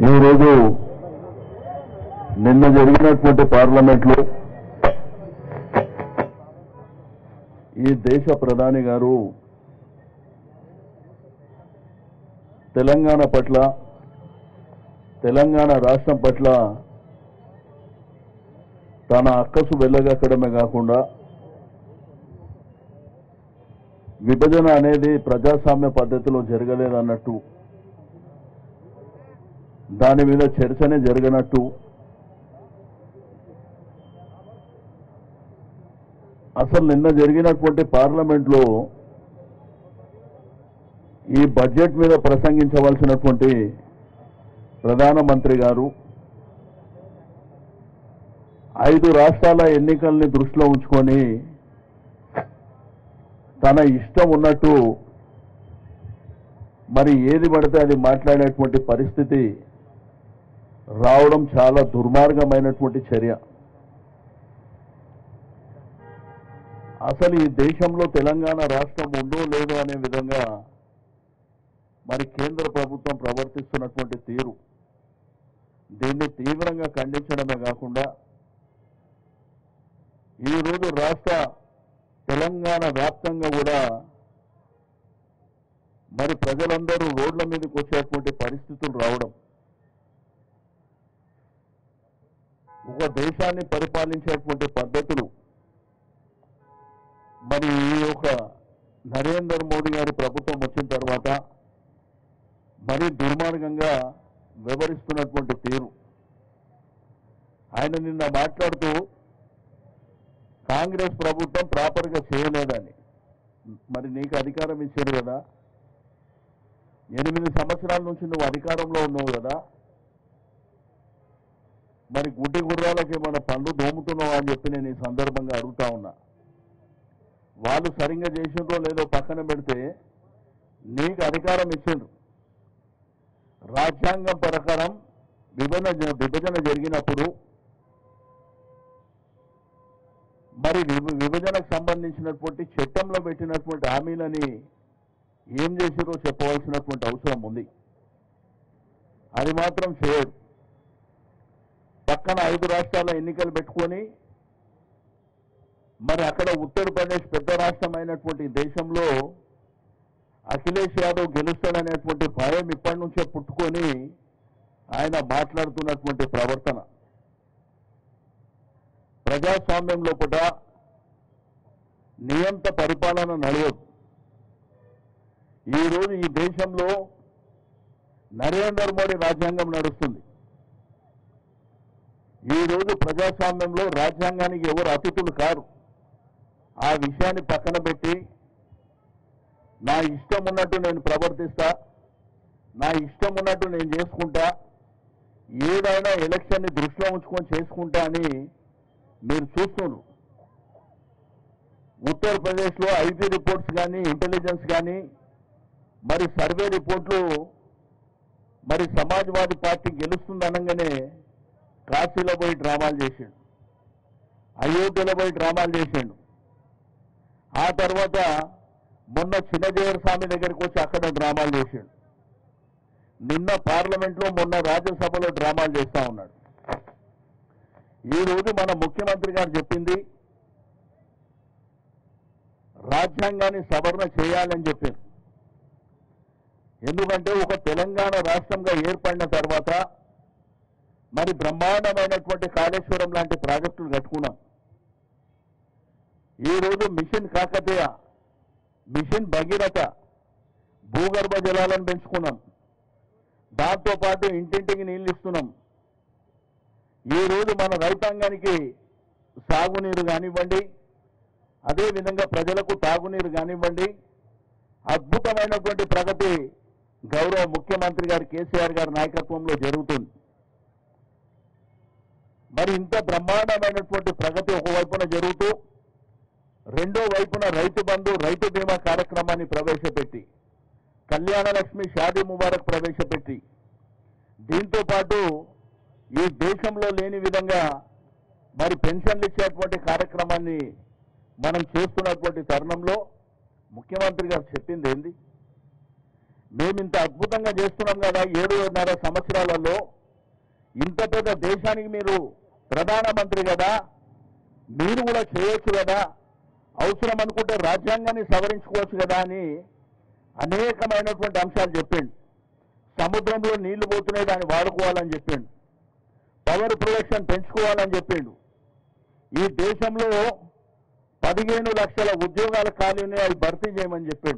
ఈరోజు నిన్న జరిగినటువంటి పార్లమెంట్లో ఈ దేశ ప్రధాని గారు తెలంగాణ పట్ల తెలంగాణ రాష్ట్రం పట్ల తన అక్కసు వెళ్ళగక్కడమే కాకుండా విభజన అనేది ప్రజాస్వామ్య పద్ధతిలో జరగలేదన్నట్టు దాని మీద చర్చనే జరగనట్టు అసలు నిన్న జరిగినటువంటి పార్లమెంట్లో ఈ బడ్జెట్ మీద ప్రసంగించవలసినటువంటి ప్రధానమంత్రి గారు ఐదు రాష్ట్రాల ఎన్నికల్ని దృష్టిలో ఉంచుకొని తన ఇష్టం ఉన్నట్టు మరి ఏది పడితే అది మాట్లాడేటువంటి పరిస్థితి రావడం చాలా దుర్మార్గమైనటువంటి చర్య అసలు ఈ దేశంలో తెలంగాణ రాష్ట్రం ఉందో లేదో అనే విధంగా మరి కేంద్ర ప్రభుత్వం ప్రవర్తిస్తున్నటువంటి తీరు దీన్ని తీవ్రంగా ఖండించడమే కాకుండా ఈరోజు రాష్ట్ర తెలంగాణ వ్యాప్తంగా కూడా మరి ప్రజలందరూ రోడ్ల మీదకి వచ్చేటువంటి పరిస్థితులు రావడం ఒక దేశాన్ని పరిపాలించేటువంటి పద్ధతులు మరి ఈ యొక్క నరేంద్ర మోడీ గారి ప్రభుత్వం వచ్చిన తర్వాత మరీ దుర్మార్గంగా వివరిస్తున్నటువంటి తీరు ఆయన నిన్న మాట్లాడుతూ కాంగ్రెస్ ప్రభుత్వం ప్రాపర్గా చేయలేదని మరి నీకు అధికారం ఇచ్చారు కదా ఎనిమిది సంవత్సరాల నుంచి నువ్వు అధికారంలో ఉన్నావు కదా మరి గుడ్డి గుర్రాలకి ఏమైనా పనులు దోముతున్నావా అని చెప్పి నేను ఈ సందర్భంగా అడుగుతా ఉన్నా వాళ్ళు సరిగ్గా చేసిండ్రో లేదో పక్కన పెడితే నీకు అధికారం ఇచ్చిండ్రు రాజ్యాంగం ప్రకారం విభజన విభజన జరిగినప్పుడు మరి విభ- విభజనకు సంబంధించినటువంటి చట్టంలో పెట్టినటువంటి హామీలని ఏం చేసిరో చెప్పవలసినటువంటి అవసరం ఉంది అది మాత్రం చేయడు పక్కన ఐదు రాష్ట్రాల ఎన్నికలు పెట్టుకొని మరి అక్కడ ఉత్తరప్రదేశ్ పెద్ద రాష్ట్రం అయినటువంటి దేశంలో అఖిలేష్ యాదవ్ గెలుస్తాడనేటువంటి భయం ఇప్పటి నుంచే పుట్టుకొని ఆయన మాట్లాడుతున్నటువంటి ప్రవర్తన ప్రజాస్వామ్యం లోపల నియంత పరిపాలన నడవదు ఈరోజు ఈ దేశంలో నరేంద్ర మోడీ రాజ్యాంగం నడుస్తుంది ఈ రోజు ప్రజాస్వామ్యంలో రాజ్యాంగానికి ఎవరు అతిథులు కారు ఆ విషయాన్ని పక్కన పెట్టి నా ఇష్టం ఉన్నట్టు నేను ప్రవర్తిస్తా నా ఇష్టం ఉన్నట్టు నేను చేసుకుంటా ఏదైనా ఎలక్షన్ని దృష్టిలో ఉంచుకొని చేసుకుంటా అని మీరు చూస్తున్నారు ఉత్తరప్రదేశ్లో ఐటీ రిపోర్ట్స్ కానీ ఇంటెలిజెన్స్ కానీ మరి సర్వే రిపోర్ట్లు మరి సమాజ్వాదీ పార్టీ గెలుస్తుంది అనగానే కాశీలో పోయి డ్రామాలు చేసిండు అయోధ్యలో పోయి డ్రామాలు చేసిండు ఆ తర్వాత మొన్న చిన్నజీవర స్వామి దగ్గరికి వచ్చి అక్కడ డ్రామాలు చేసిండు నిన్న పార్లమెంట్లో మొన్న రాజ్యసభలో డ్రామాలు చేస్తా ఉన్నాడు ఈ రోజు మన ముఖ్యమంత్రి గారు చెప్పింది రాజ్యాంగాన్ని సవరణ చేయాలని చెప్పారు ఎందుకంటే ఒక తెలంగాణ రాష్ట్రంగా ఏర్పడిన తర్వాత మరి బ్రహ్మాండమైనటువంటి కాళేశ్వరం లాంటి ప్రాజెక్టులు కట్టుకున్నాం ఈ రోజు మిషన్ కాకతీయ మిషన్ భగీరథ భూగర్భ జలాలను పెంచుకున్నాం దాంతో పాటు ఇంటింటికి నీళ్లు ఇస్తున్నాం ఈ రోజు మన రైతాంగానికి సాగునీరు కానివ్వండి అదేవిధంగా ప్రజలకు తాగునీరు కానివ్వండి అద్భుతమైనటువంటి ప్రగతి గౌరవ ముఖ్యమంత్రి గారు కేసీఆర్ గారి నాయకత్వంలో జరుగుతుంది మరి ఇంత బ్రహ్మాండమైనటువంటి ప్రగతి ఒకవైపున జరుగుతూ రెండో వైపున రైతు బంధు రైతు బీమా కార్యక్రమాన్ని ప్రవేశపెట్టి కళ్యాణ లక్ష్మి షాదీ ముబారక్ ప్రవేశపెట్టి దీంతో పాటు ఈ దేశంలో లేని విధంగా మరి పెన్షన్లు ఇచ్చేటువంటి కార్యక్రమాన్ని మనం చేస్తున్నటువంటి తరుణంలో ముఖ్యమంత్రి గారు చెప్పింది ఏంది మేము ఇంత అద్భుతంగా చేస్తున్నాం కదా ఏడున్నర సంవత్సరాలలో ఇంత పెద్ద దేశానికి మీరు ప్రధానమంత్రి కదా మీరు కూడా చేయొచ్చు కదా అవసరం అనుకుంటే రాజ్యాంగాన్ని సవరించుకోవచ్చు కదా అని అనేకమైనటువంటి అంశాలు చెప్పిండు సముద్రంలో నీళ్లు పోతున్నాయి దాన్ని వాడుకోవాలని చెప్పిండు పవర్ ప్రొడక్షన్ పెంచుకోవాలని చెప్పిండు ఈ దేశంలో పదిహేను లక్షల ఉద్యోగాలు ఖాళీ ఉన్నాయి అవి భర్తీ చేయమని చెప్పిండు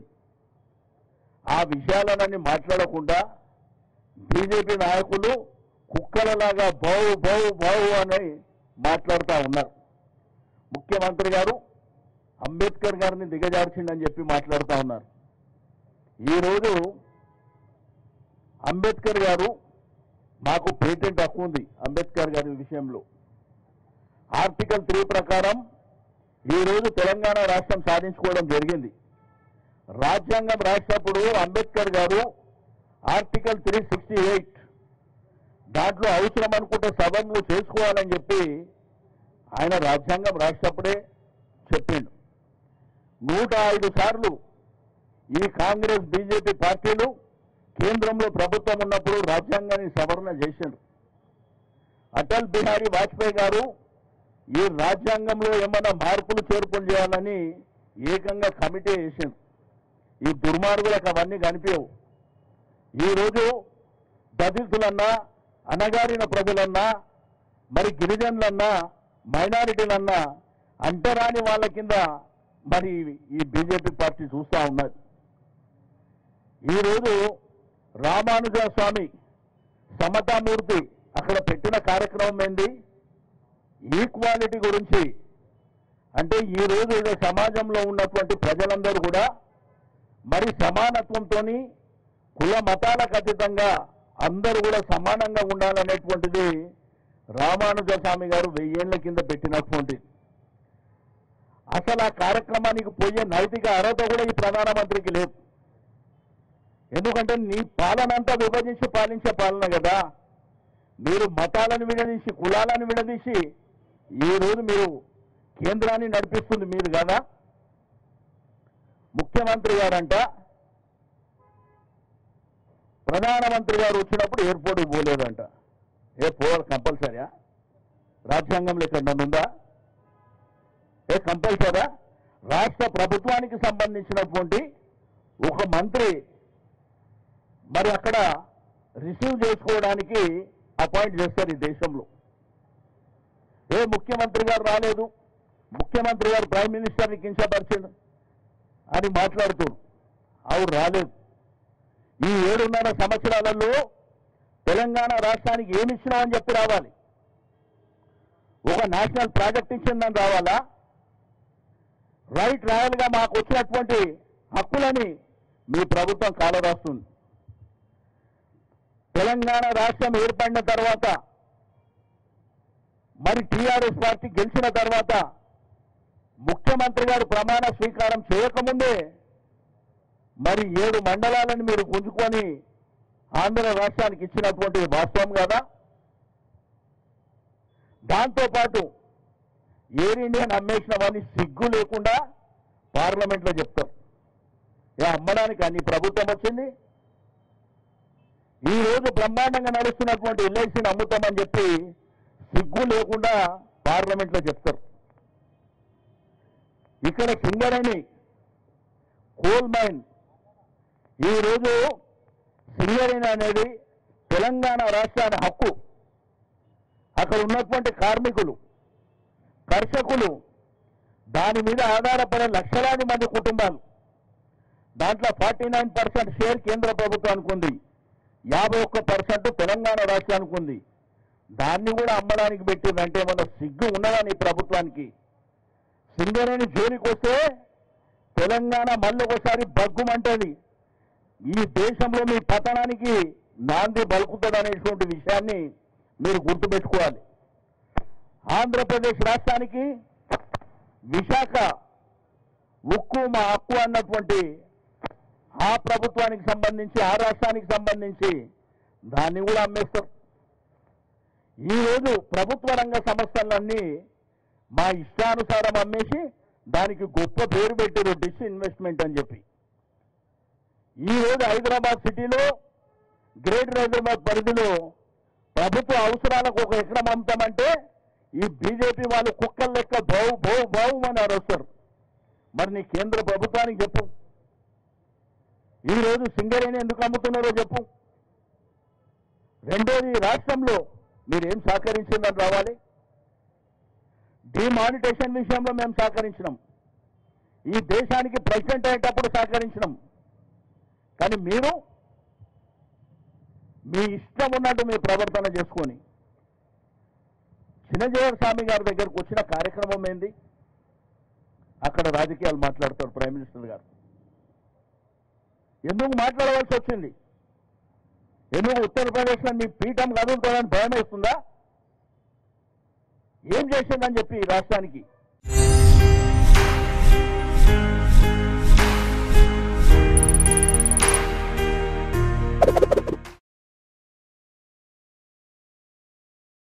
ఆ విషయాలన్నీ మాట్లాడకుండా బీజేపీ నాయకులు కుక్కలలాగా బౌ బౌ బౌ అని మాట్లాడుతూ ఉన్నారు ముఖ్యమంత్రి గారు అంబేద్కర్ గారిని దిగజార్చిండని చెప్పి మాట్లాడుతూ ఉన్నారు ఈరోజు అంబేద్కర్ గారు మాకు పేటెంట్ హక్కు ఉంది అంబేద్కర్ గారి విషయంలో ఆర్టికల్ త్రీ ప్రకారం ఈ రోజు తెలంగాణ రాష్ట్రం సాధించుకోవడం జరిగింది రాజ్యాంగం రాసినప్పుడు అంబేద్కర్ గారు ఆర్టికల్ త్రీ సిక్స్టీ ఎయిట్ దాంట్లో అవసరం అనుకుంటే సభను చేసుకోవాలని చెప్పి ఆయన రాజ్యాంగం రాసినప్పుడే చెప్పిండు నూట ఐదు సార్లు ఈ కాంగ్రెస్ బీజేపీ పార్టీలు కేంద్రంలో ప్రభుత్వం ఉన్నప్పుడు రాజ్యాంగాన్ని సవరణ చేసిండు అటల్ బిహారీ వాజ్పేయి గారు ఈ రాజ్యాంగంలో ఏమన్నా మార్పులు చేర్పులు చేయాలని ఏకంగా కమిటీ వేసిండు ఈ దుర్మార్గులకు అవన్నీ కనిపించవు ఈరోజు దళితులన్నా అనగారిన ప్రజలన్నా మరి గిరిజనులన్నా మైనారిటీలన్నా అంటరాని వాళ్ళ కింద మరి ఈ బీజేపీ పార్టీ చూస్తా ఉన్నది ఈరోజు రామానుజ స్వామి సమతామూర్తి అక్కడ పెట్టిన కార్యక్రమం ఏంది ఈక్వాలిటీ గురించి అంటే ఈ రోజు ఏదో సమాజంలో ఉన్నటువంటి ప్రజలందరూ కూడా మరి సమానత్వంతో కుల మతాలకు అతీతంగా అందరూ కూడా సమానంగా ఉండాలనేటువంటిది రామానుజ స్వామి గారు వెయ్యేళ్ల కింద పెట్టినటువంటిది అసలు ఆ కార్యక్రమానికి పోయే నైతిక అర్హత కూడా ఈ ప్రధానమంత్రికి లేదు ఎందుకంటే నీ పాలన అంతా విభజించి పాలించే పాలన కదా మీరు మతాలను విడదీసి కులాలను విడదీసి ఈ రోజు మీరు కేంద్రాన్ని నడిపిస్తుంది మీరు కదా ముఖ్యమంత్రి గారంట ప్రధానమంత్రి గారు వచ్చినప్పుడు ఎయిర్పోర్ట్కి పోలేదంట ఏ పోవాలి కంపల్సరీయా రాజ్యాంగంలో ఇక్కడ ఉందా ఏ కంపల్సరా రాష్ట్ర ప్రభుత్వానికి సంబంధించినటువంటి ఒక మంత్రి మరి అక్కడ రిసీవ్ చేసుకోవడానికి అపాయింట్ చేస్తారు ఈ దేశంలో ఏ ముఖ్యమంత్రి గారు రాలేదు ముఖ్యమంత్రి గారు ప్రైమ్ మినిస్టర్ని కించపరిచిండు అని మాట్లాడుతూ ఆవిడ రాలేదు ఈ ఏడున్నర సంవత్సరాలలో తెలంగాణ రాష్ట్రానికి ఏమి ఇచ్చినామని చెప్పి రావాలి ఒక నేషనల్ ప్రాజెక్ట్ ఇచ్చిందని రావాలా రైట్ రాయల్గా మాకు వచ్చినటువంటి హక్కులని మీ ప్రభుత్వం కాలరాస్తుంది తెలంగాణ రాష్ట్రం ఏర్పడిన తర్వాత మరి టీఆర్ఎస్ పార్టీ గెలిచిన తర్వాత ముఖ్యమంత్రి గారు ప్రమాణ స్వీకారం చేయకముందే మరి ఏడు మండలాలను మీరు గుంజుకొని ఆంధ్ర రాష్ట్రానికి ఇచ్చినటువంటి వాస్తవం కదా దాంతోపాటు ఎయిర్ ఇండియన్ అమ్మేసినవన్నీ సిగ్గు లేకుండా పార్లమెంట్లో చెప్తారు ఏ అమ్మడానికి అన్ని ప్రభుత్వం వచ్చింది ఈ రోజు బ్రహ్మాండంగా నడుస్తున్నటువంటి ఎల్ఐసిని అమ్ముతామని చెప్పి సిగ్గు లేకుండా పార్లమెంట్లో చెప్తారు ఇక్కడ సింగరేణి కోల్ మైన్ ఈ రోజు సింగరేణి అనేది తెలంగాణ రాష్ట్రానికి హక్కు అక్కడ ఉన్నటువంటి కార్మికులు కర్షకులు దాని మీద ఆధారపడే లక్షలాది మంది కుటుంబాలు దాంట్లో ఫార్టీ నైన్ పర్సెంట్ షేర్ కేంద్ర ప్రభుత్వానికి ఉంది యాభై ఒక్క పర్సెంట్ తెలంగాణ రాష్ట్రానికి ఉంది దాన్ని కూడా అమ్మడానికి పెట్టిందంటే మన సిగ్గు ఉన్నదా నీ ప్రభుత్వానికి సింగరేణి జోలికి వస్తే తెలంగాణ మళ్ళీ ఒకసారి బగ్గుమంటది ఈ దేశంలో మీ పతనానికి నాంది బలుకుతుందనేటువంటి విషయాన్ని మీరు గుర్తుపెట్టుకోవాలి ఆంధ్రప్రదేశ్ రాష్ట్రానికి విశాఖ ఉక్కు మా హక్కు అన్నటువంటి ఆ ప్రభుత్వానికి సంబంధించి ఆ రాష్ట్రానికి సంబంధించి దాన్ని కూడా అమ్మేస్తారు ఈ రోజు ప్రభుత్వ రంగ సంస్థలన్నీ మా ఇష్టానుసారం అమ్మేసి దానికి గొప్ప పేరు పెట్టారు డిస్ ఇన్వెస్ట్మెంట్ అని చెప్పి ఈ రోజు హైదరాబాద్ సిటీలో గ్రేటర్ హైదరాబాద్ పరిధిలో ప్రభుత్వ అవసరాలకు ఒక ఎకరం అమ్ముతామంటే ఈ బీజేపీ వాళ్ళు కుక్కల లెక్క బావు బావు బావు అని అరుస్తారు మరి నీ కేంద్ర ప్రభుత్వానికి చెప్పు ఈ రోజు సింగరేణి ఎందుకు అమ్ముతున్నారో చెప్పు రెండోది రాష్ట్రంలో మీరేం సహకరించిందని రావాలి డిమానిటేషన్ విషయంలో మేము సహకరించినాం ఈ దేశానికి ప్రెసిడెంట్ అయ్యేటప్పుడు సహకరించినాం కానీ మీరు మీ ఇష్టం ఉన్నట్టు మీ ప్రవర్తన చేసుకొని చిన్నజీవర స్వామి గారి దగ్గరకు వచ్చిన కార్యక్రమం ఏంది అక్కడ రాజకీయాలు మాట్లాడతారు ప్రైమ్ మినిస్టర్ గారు ఎందుకు మాట్లాడవలసి వచ్చింది ఎందుకు ఉత్తరప్రదేశ్లో నీ పీఠం కదులుతుందని భయం వేస్తుందా ఏం చేసిందని చెప్పి ఈ రాష్ట్రానికి